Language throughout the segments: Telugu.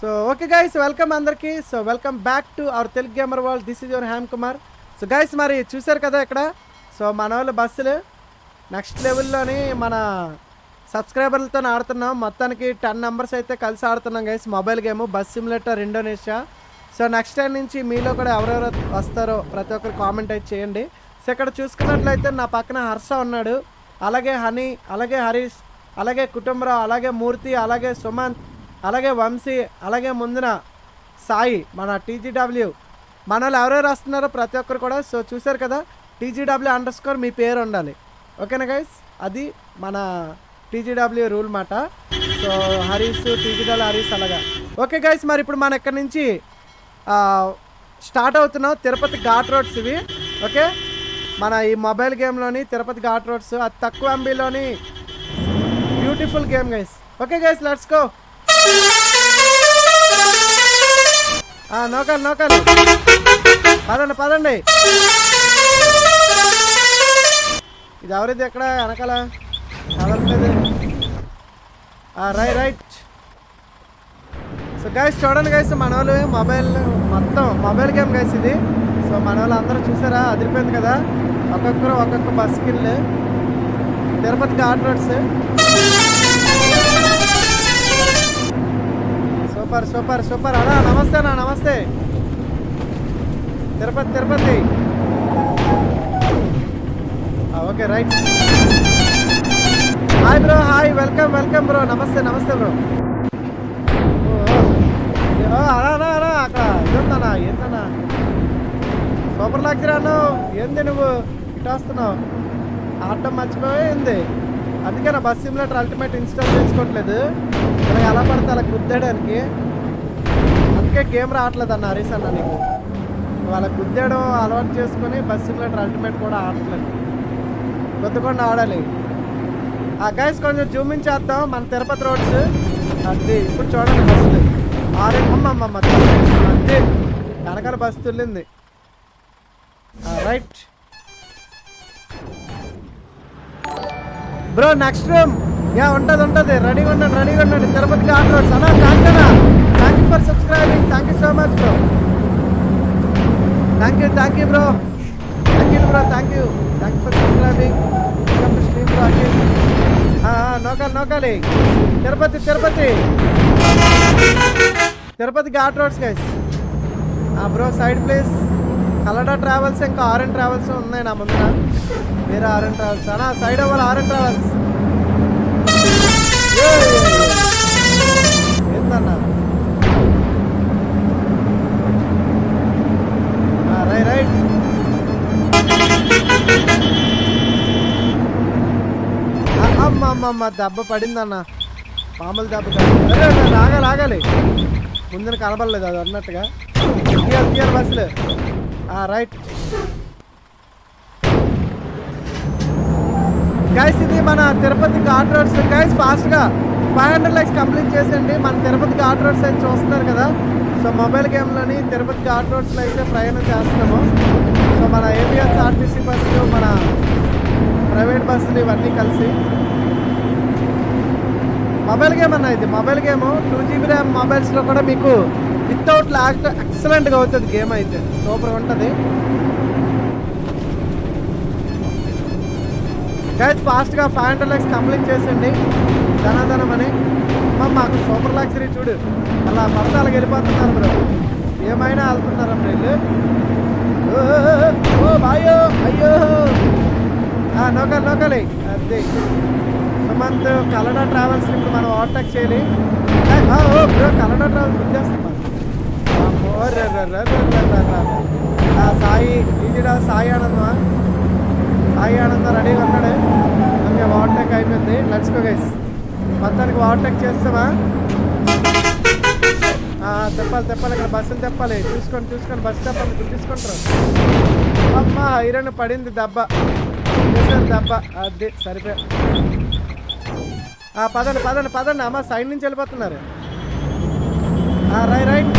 సో ఓకే గైస్ వెల్కమ్ అందరికి so welcome back to our Telugu gamer world this is your హ్యామ్ కుమార్ సో గైస్ మరి చూశారు కదా ఇక్కడ సో మన వాళ్ళు బస్సులు నెక్స్ట్ లెవెల్లోని మన సబ్స్క్రైబర్లతో ఆడుతున్నాం మొత్తానికి టెన్ నెంబర్స్ అయితే కలిసి ఆడుతున్నాం guys mobile game bus simulator Indonesia so next time నుంచి మీలో కూడా ఎవరెవరు వస్తారో ప్రతి ఒక్కరు కామెంట్ అయితే చేయండి సో ఇక్కడ చూసుకున్నట్లయితే నా పక్కన హర్ష ఉన్నాడు అలాగే హనీ అలాగే హరీష్ అలాగే కుటుంబరావు అలాగే మూర్తి అలాగే సుమంత్ అలాగే వంశీ అలాగే ముందున సాయి మన టీజీడబ్ల్యూ మన వాళ్ళు ఎవరెవరు వస్తున్నారో ప్రతి ఒక్కరు కూడా సో చూశారు కదా టీజీడబ్ల్యూ అండర్ స్కోర్ మీ పేరు ఉండాలి ఓకేనా గైస్ అది మన టీజీడబ్ల్యూ రూల్ మాట సో హరీష్ టీజీడబ్ల్యూ హరీష్ అలాగా ఓకే గైస్ మరి ఇప్పుడు మన ఇక్కడ నుంచి ఆ, స్టార్ట్ అవుతున్నాం తిరుపతి ఘాట్ రోడ్స్ ఇవి ఓకే మన ఈ మొబైల్ గేమ్లోని తిరుపతి ఘాట్ రోడ్స్ అతి తక్కువ ఎంబీలోని beautiful game guys okay guys let's go నోకాలి నోకాలి పదండి పదండి ఇది ఎవరిది ఎక్కడ వెనకాల కదలలేదు రై రైట్ సో గైస్ చూడండి గైస్ మన వాళ్ళు మొబైల్ మొత్తం మొబైల్ గేమ్ గైస్ ఇది సో మన వాళ్ళు అందరూ చూసారా అదిరిపోయింది కదా ఒక్కొక్కరు ఒక్కొక్క బస్ కిల్ Tirupati ghat roads super super super అన్నా నమస్తే అన్న నమస్తే తిరుపతి తిరుపతి ఆ, okay right hi bro hi welcome welcome bro నమస్తే నమస్తే బ్రో ఓ, అలా అలా అలా అక్కడ ఏందన్నా ఏందన్నా సూపర్ లగ్జరీ అన్నావు ఏంది నువ్వు ఇటు వస్తున్నావు ఆడటం మర్చిపోయింది అందుకే నా బస్ సిమ్యులేటర్ అల్టిమేట్ ఇన్స్టాల్ చేసుకోవట్లేదు ఇలా ఎలా పడితే అలా గుద్దేయడానికి అందుకే గేమ్ రావట్లేదు అన్న హరీష్ అన్న నీకు నువ్వు అలా గుద్దేయడం అలవాటు చేసుకొని బస్ సిమ్యులేటర్ అల్టిమేట్ కూడా ఆడట్లేదు గుద్దకుండా ఆడాలి ఆ గైస్ కొంచెం జూమ్ ఇన్ చేద్దాం మన తిరుపతి రోడ్స్ అది ఇప్పుడు చూడండి బస్సులు ఆరే అమ్మమ్మ అంతే వెనకాల బస్సు తుల్లింది right bro next room ya ఉంటుంది ఉంటుంది రెడీగా ఉండండి రెడీగా ఉండండి తిరుపతి ఘాట్ రోడ్స్ అన్నా థ్యాంక్ అన్నా thank you for subscribing thank you so much bro thank you thank you bro Akhil bro thank you thank you for subscribing welcome to stream bro Akhil నోకాలి నోకాలి Tirupati Tirupati Tirupati ghat roads guys bro side place కలడా ట్రావెల్స్ ఇంకా ఆర్ఎన్ ట్రావెల్స్ ఉన్నాయి నా ముందర వేరే ఆర్ఎన్ ట్రావెల్స్ అన్నా సైడ్ అవ్వాలి ఆర్ఎన్ ట్రావెల్స్ ఏందన్నా రై రైట్ అమ్మ అమ్మ అమ్మ దెబ్బ పడిందన్న మామూలు దెబ్బ కాదు. అరే అరే, ఆగాలి ఆగాలి ముందున కనబడలేదు అది అన్నట్టుగా తీయాలి తీయాలి బస్సులు రైట్ గైస్ ఇది మన తిరుపతి ఘాట్ రోడ్స్ గైస్ ఫాస్ట్గా ఫైవ్ హండ్రెడ్ లైక్స్ కంప్లీట్ చేసండి మన తిరుపతి ఘాట్ రోడ్స్ అయితే చూస్తున్నారు కదా సో మొబైల్ గేమ్లోని తిరుపతి ఘాట్ రోడ్స్లో అయితే ప్రయాణం చేస్తున్నాము సో మన ఏపీఎస్ ఆర్టీసీ బస్సులు మన ప్రైవేట్ బస్సులు ఇవన్నీ కలిసి మొబైల్ గేమ్ అన్న ఇది mobile game two GB RAM మొబైల్స్లో కూడా మీకు వితౌట్ లాస్ట్ ఎక్సలెంట్గా అవుతుంది గేమ్ అయితే సూపర్గా ఉంటుంది గైస్ ఫాస్ట్గా ఫైవ్ హండ్రెడ్ ల్యాక్స్ కంప్లీట్ చేసండి ధనాధనం అని అమ్మ మాకు సూపర్ లగ్జరీ చూడు అలా పడితే అలాగ వెళ్ళిపోతున్నారు బ్రో ఏమైనా వెళ్తున్నారు వీళ్ళు ఓ, ఓ బాయో అయ్యో ఆ, నౌకలు నౌకలి అదే సుమంత్ కలడా ట్రావెల్స్ ఇప్పుడు మనం ఓవర్టేక్ చేయాలి ఏ, ఆ, ఓ బ్రో కలడా ట్రావెల్స్ గుర్తేస్తున్నాం అమ్మో, రే, రే, రే, రే, రే, రే, రే. ఆ, సాయి ఇది సాయి ఆనందమా సాయి ఆనందం రెడీగా ఉన్నాడు ఓకే ఓవర్టేక్ అయిపోయింది లెట్స్ గో గైస్ మొత్తానికి ఓవర్టేక్ చేస్తామా ఆ, తెప్పాలి తెప్పాలి ఇక్కడ బస్సులు తెప్పాలి చూసుకోండి చూసుకోండి బస్సు తెప్పాలి గుర్తించుకుంటారు అమ్మ ఐరన్ పడింది దెబ్బ చేశారు దెబ్బ అది సరిపోయి ఆ, పదండి పదండి పదండి అమ్మ సైడ్ నుంచి వెళ్ళిపోతున్నారు ఆ, రై రైట్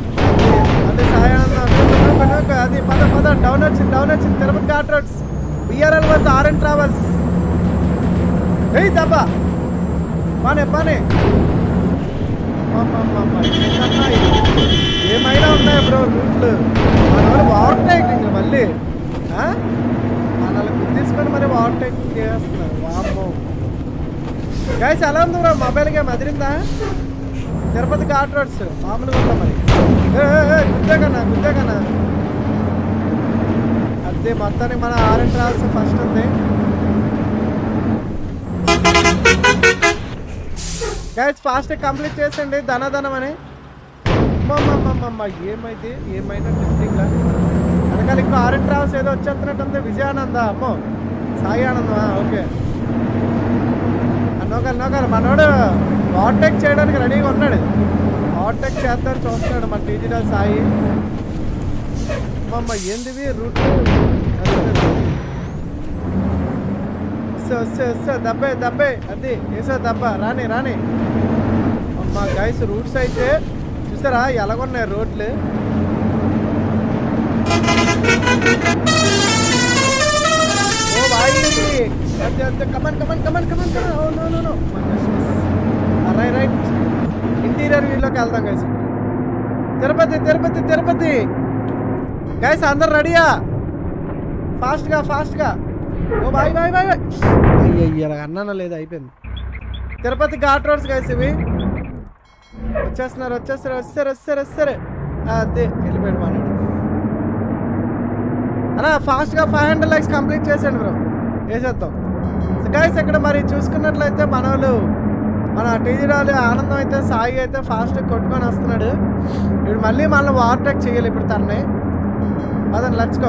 అది సాయానందం నూకు, నూకు, నూకు. అది పద పద డౌన్ వచ్చింది డౌన్ వచ్చింది తిరుపతి ఘాట్ రోడ్స్ విఆర్ఎల్ వాజ్ ఆర్ అండ్ ట్రావెల్స్ ఏయ్ దబ్బా పనే పనే అమ్మమ్మమ్మ, ఏంటన్నా ఇది? ఏమైనా ఉన్నాయి బ్రో రూట్లు మన వాళ్ళు ఓవర్టేకింగ్ మళ్ళీ ఆ? మనల్ని గుర్తించుకొని మరి ఓవర్టేకింగ్ చేస్తున్నారు వామ్మో గైస్ ఎలా ఉంది బ్రో మొబైల్ గేమ్ అదిరిందా తిరుపతి ఘాట్ రోడ్స్ మామూలుగా ఉందా మరి ఏ, ఏ, ఏ, గుద్దే కన్నా గుద్దే కన్నా అదే మొత్తానికి మన ఆరెంజ్ ట్రావెల్స్ ఫస్ట్ ఉంది గైస్ ఫాస్ట్ కంప్లీట్ చేసండి ధనధనం అని అమ్మమ్మమ్మమ్మ ఏమైంది ఏమైనా టిఫింగ్లా వెనకాల ఇంకో ఆరెంజ్ ట్రావెల్స్ ఏదో వచ్చేస్తున్నట్టుంది విజయానంద అమ్మో సాయి ఆనందమా ఓకే నోకలు నోకలు మనోడు ఓవర్టేక్ చేయడానికి రెడీగా ఉన్నాడు ఓవర్టేక్ చేద్దామని చూస్తున్నాడు మన డిజిటల్ సాయి అమ్మమ్మ ఏందివి రూట్ వస్తే వస్తే వస్తే దబ్బే దబ్బే అది వేసా దెబ్బ రాని రాని అమ్మ గైస్ రూట్స్ అయితే చూసారా ఎలాగున్నాయి రోడ్లు ఓ బాయ్ అదే అదే come on come on come on come on come on oh no no no right right interior వీల్లోకి వెళ్దాం గైస్ తిరుపతి తిరుపతి తిరుపతి గైస్ అందరు రెడీయా ఫాస్ట్గా ఫాస్ట్గా oh boy boy boy boy అయ్యయ్య అన్నాను లేదు అయిపోయింది తిరుపతి ఘాట్ రోడ్స్ గైస్ ఇవి వచ్చేస్తున్నారు వచ్చేస్తారు వస్తారు వస్తారు వస్తారు అదే వెళ్ళిపోయాడు మనోడు అలా ఫాస్ట్గా ఫైవ్ హండ్రెడ్ లైక్స్ కంప్లీట్ చేసాను బ్రో వేసేద్దాం సో గైస్ ఇక్కడ మరి చూసుకున్నట్లయితే మన వాళ్ళు మన టీజీరాలు ఆనందం అయితే సాయి అయితే ఫాస్ట్ కొట్టుకొని వస్తున్నాడు ఇప్పుడు మళ్ళీ మనల్ని ఓవర్టేక్ చేయాలి ఇప్పుడు తన్నే అదని లచ్చుకో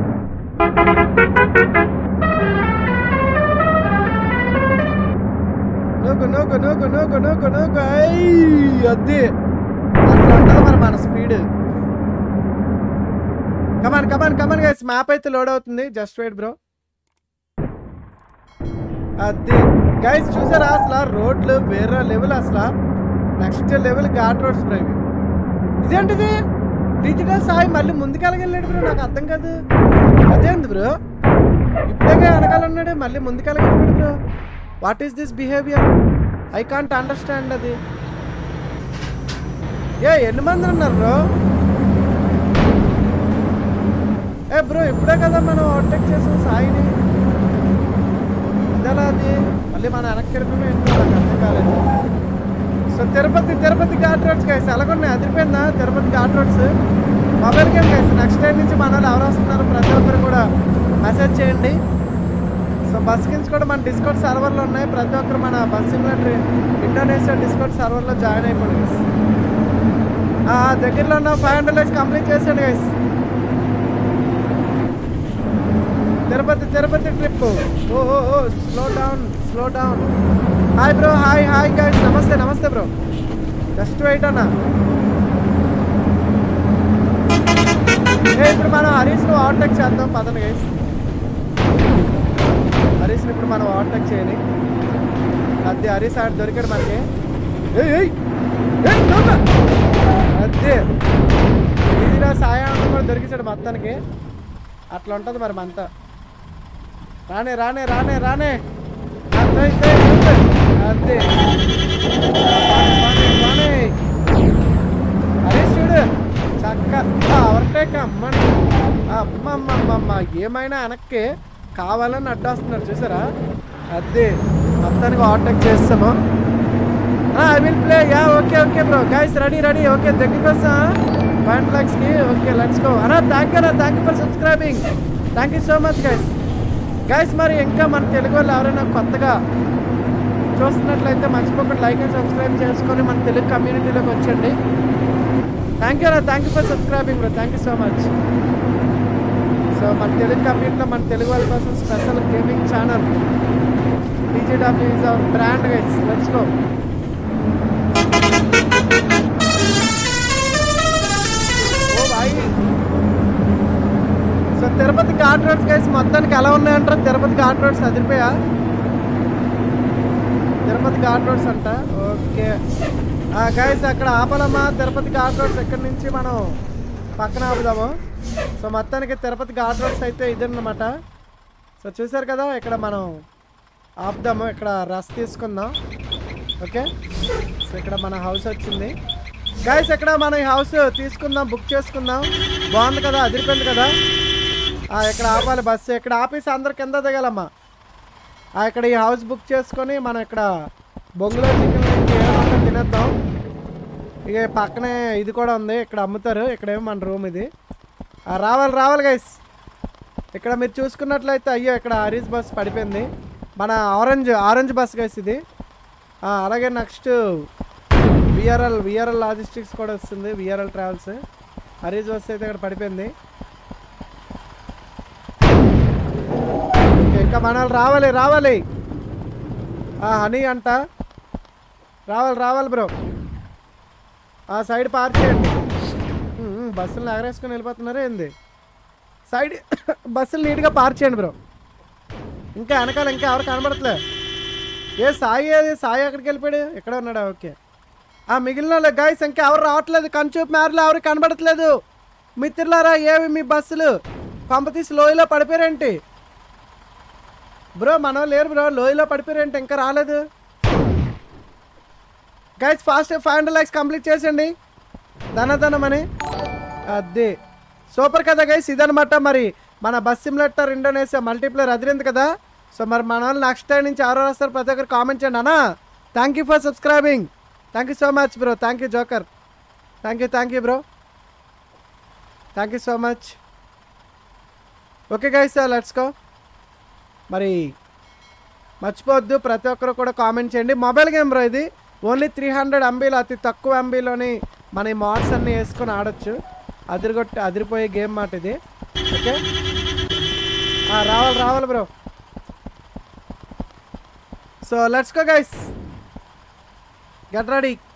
నూకు నూకు నూకు నూకు నూకు నూకు అయ్యి అది అట్లా ఉంటుంది మరి మన speed come on come on come on guys map అయితే లోడ్ అవుతుంది జస్ట్ వెయిట్ బ్రో అది గైస్ చూసారా అసలు రోడ్లు వేరే లెవెల్ అసలు next level ghat roads bro ఇవి ఇదేంటిది డిజిటల్ సాయి మళ్ళీ ముందుకెళ్ళగలిగాడు బ్రో నాకు అర్థం కాదు అదేంది బ్రో ఇప్పుడే వెనకాల ఉన్నాడు మళ్ళీ ముందుకెళ్ళగలిగాడు bro what is this behavior I can't understand అది ఏ ఎన్ని మంది ఉన్నారు బ్రో ఏ బ్రో ఇప్పుడే కదా మనం ఓవర్టేక్ చేసాం సాయిని అదెలా అది మళ్ళీ మన వెనక్కి వెళ్ళిపోయి ఏంటో నాకు అర్థం కాలేదు so Tirupati Tirupati ghat roads guys ఎలాగున్నాయి అదిరిపోయిందా Tirupati ghat roads mobile game guys next time నుంచి మన వాళ్ళు ఎవరు వస్తున్నారు ప్రతి ఒక్కరు కూడా మెసేజ్ చేయండి సో బస్ కిన్స్ కూడా మన డిస్కౌంట్ సర్వర్లో ఉన్నాయి ప్రతి ఒక్కరు మన బస్ సిమ్యులేటర్ ఇండోనేషియా డిస్కౌంట్ సర్వర్లో జాయిన్ అయిపోండి గైస్ దగ్గరలో ఉన్న ఫైవ్ హండ్రెడ్ లైక్స్ కంప్లీట్ చేసాడు guys Tirupati Tirupati trip oh oh oh slow down slow down hi bro hi hi guys నమస్తే నమస్తే బ్రో జస్ట్ వెయిట్ అన్న ఏ ఇప్పుడు మనం హరీష్ను ఓవర్టేక్ చేద్దాం పదండి గైస్ హరీష్ని ఇప్పుడు మనం ఓవర్టేక్ చేయాలి అది హరీష్ ఆడ దొరికాడు మనకి ఏయ్ ఏయ్ ఏయ్ నోట అదే ఇదిరా సాయాన్ని కూడా దొరికించాడు మొత్తానికి అట్లా ఉంటుంది మరి మనతో రానే రానే రానే రానే అంతే అంతే అంతే. అంతే బానే, బానే, బానే. అరే చూడు చక్క ఓవర్టేక్ అమ్మని అమ్మమ్మమ్మమ్మ ఏమైనా వెనక్కి కావాలని అడ్డొస్తున్నారు చూసారా అదే మొత్తానికి ఓవర్టేక్ చేస్తాము I will play ya okay okay bro guys ready ready okay దగ్గరికి వస్తా వన్ ల్యాక్స్కి ఓకే లెట్స్ గో అన్నా థ్యాంక్ యూ అన్నా thank you for subscribing thank you so much guys guys మరి ఇంకా మన తెలుగు వాళ్ళు ఎవరైనా కొత్తగా చూస్తున్నట్లయితే మర్చిపోకుండా లైక్ అండ్ సబ్స్క్రైబ్ చేసుకొని మన తెలుగు కమ్యూనిటీలోకి వచ్చండి థ్యాంక్ యూ అన్న thank you for subscribing bro thank you so much so మన తెలుగు కమ్యూనిటీలో మన తెలుగు వాళ్ళ కోసం special gaming channel DJW is our brand guys let's go oh భాయ్ so Tirupati ghat roads guys మొత్తానికి ఎలా ఉన్నాయంటారు తిరుపతి ఘాట్ రోడ్స్ అదిరిపోయా తిరుపతి ఘాట్ రోడ్స్ అంట ఓకే గైస్ అక్కడ ఆపలమ్మా తిరుపతి ఘాట్ రోడ్స్ ఎక్కడి నుంచి మనం పక్కన ఆపుదాము సో మొత్తానికి తిరుపతి ఘాట్ రోడ్స్ అయితే ఇదన్నమాట సో చూసారు కదా ఇక్కడ మనం ఆపుదాము ఇక్కడ రస్ తీసుకుందాం ఓకే సో ఇక్కడ మన హౌస్ వచ్చింది గైస్ ఇక్కడ మన ఈ హౌస్ తీసుకుందాం బుక్ చేసుకుందాం బాగుంది కదా అదిరిపోయింది కదా ఆ, ఇక్కడ ఆపాలి బస్సు ఇక్కడ ఆపేసి అందరు కింద దిగాలమ్మా ఆ, ఇక్కడ ఈ హౌస్ బుక్ చేసుకొని మనం ఇక్కడ బొంగులో చికెన్ ఏమంటే తినేద్దాం ఇక పక్కనే ఇది కూడా ఉంది ఇక్కడ అమ్ముతారు ఇక్కడేమో మన రూమ్ ఇది ఆ, రావాలి రావాలి గైస్ ఇక్కడ మీరు చూసుకున్నట్లయితే అయ్యో ఇక్కడ హరీస్ బస్ పడిపోయింది మన ఆరెంజ్ ఆరెంజ్ బస్ గైస్ ఇది ఆ, అలాగే నెక్స్ట్ విఆర్ఎల్ విఆర్ఎల్ లాజిస్టిక్స్ కూడా వస్తుంది విఆర్ఎల్ ట్రావెల్స్ హరీస్ బస్ అయితే ఇక్కడ పడిపోయింది ఓకే ఇంకా మన వాళ్ళు రావాలి రావాలి ఆ, హనీ అంట రావాలి రావాలి బ్రో ఆ సైడ్ పార్క్ చేయండి ఉమ్, ఉమ్, బస్సులు ఎగరేసుకొని వెళ్ళిపోతున్నారా ఏంది సైడ్ బస్సులు నీట్గా పార్క్ చేయండి బ్రో ఇంకా వెనకాల ఇంకా ఎవరు కనబడట్లే ఏ సాయి ఏది సాయి ఎక్కడికి వెళ్ళిపోయాడు ఎక్కడ ఉన్నాడా ఓకే ఆ మిగిలిన గాయస్ ఇంకా ఎవరు రావట్లేదు కంచూపు మేరలో ఎవరు కనబడట్లేదు మిత్రులారా ఏవి మీ బస్సులు పంపతీసి లోయలో పడిపోయారేంటి బ్రో మనం లేరు బ్రో లోయలో పడిపోయారేంటి ఇంకా రాలేదు guys fast five hundred likes complete చేసండి ధనధనమని అదే సూపర్ కదా గైస్ ఇదనమాట మరి మన బస్ సిమ్లెటర్ ఇండోనేషియా మల్టీప్లేయర్ అదిరింది కదా సో మరి మన వాళ్ళు నెక్స్ట్ టైం నుంచి ఎవరు వస్తారు ప్రతి ఒక్కరు కామెంట్ చేయండి అన్నా thank you for subscribing thank you so much bro thank you joker thank you thank you bro thank you so much okay guys let's go మరి మర్చిపోవద్దు ప్రతి ఒక్కరు కూడా కామెంట్ చేయండి మొబైల్ గేమ్ బ్రో ఇది ఓన్లీ త్రీ హండ్రెడ్ ఎంబీలో అతి తక్కువ ఎంబీలోని మన ఈ మోడ్స్ అన్నీ వేసుకొని ఆడొచ్చు అదిరిగొట్టి అదిరిపోయే గేమ్ మాట ఇది ఓకే ఆ, రావాలి రావాలి bro so let's go guys get ready